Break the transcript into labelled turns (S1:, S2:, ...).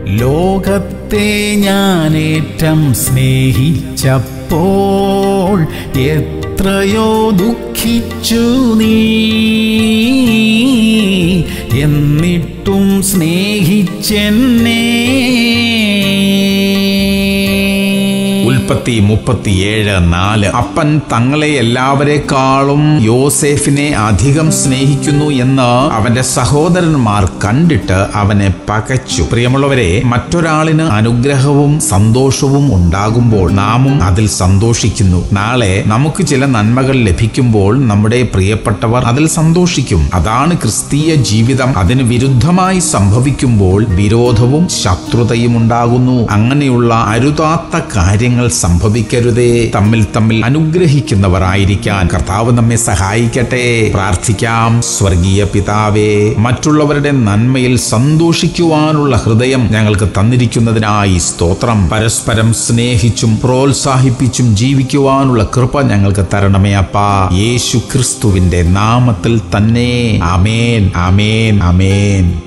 S1: ലോകത്തെ ഞാനേറ്റം സ്നേഹിച്ചപ്പോൾ എത്രയോ ദുഃഖിച്ചു നീ എന്നിട്ടും സ്നേഹിച്ചെന്നേ
S2: ഉൽപ്പത്തി മുപ്പത്തിയേഴ് നാല് അപ്പൻ തങ്ങളെ എല്ലാവരെക്കാളും യോസേഫിനെ അധികം സ്നേഹിക്കുന്നു എന്ന് അവന്റെ സഹോദരന്മാർ കണ്ടിട്ട് അവനെ പകച്ചു പ്രിയമുള്ളവരെ മറ്റൊരാളിന് അനുഗ്രഹവും സന്തോഷവും ഉണ്ടാകുമ്പോൾ നാമും അതിൽ സന്തോഷിക്കുന്നു നാളെ നമുക്ക് ചില നന്മകൾ ലഭിക്കുമ്പോൾ നമ്മുടെ പ്രിയപ്പെട്ടവർ അതിൽ സന്തോഷിക്കും അതാണ് ക്രിസ്തീയ ജീവിതം അതിന് വിരുദ്ധമായി സംഭവിക്കുമ്പോൾ വിരോധവും ശത്രുതയും ഉണ്ടാകുന്നു അങ്ങനെയുള്ള അരുതാത്ത കാര്യങ്ങൾ സംഭവിക്കരുതേ തമ്മിൽ തമ്മിൽ അനുഗ്രഹിക്കുന്നവർ ആയിരിക്കാൻ കർത്താവ് നമ്മെ സഹായിക്കട്ടെ പ്രാർത്ഥിക്കാം സ്വർഗീയ പിതാവേ മറ്റുള്ളവരുടെ നന്മയിൽ സന്തോഷിക്കുവാനുള്ള ഹൃദയം ഞങ്ങൾക്ക് തന്നിരിക്കുന്നതിനായി സ്തോത്രം പരസ്പരം സ്നേഹിച്ചും പ്രോത്സാഹിപ്പിച്ചും ജീവിക്കുവാനുള്ള കൃപ ഞങ്ങൾക്ക് തരണമേ അപ്പാ യേശു ക്രിസ്തുവിന്റെ നാമത്തിൽ തന്നെ അമേൻ അമേൻ അമേൻ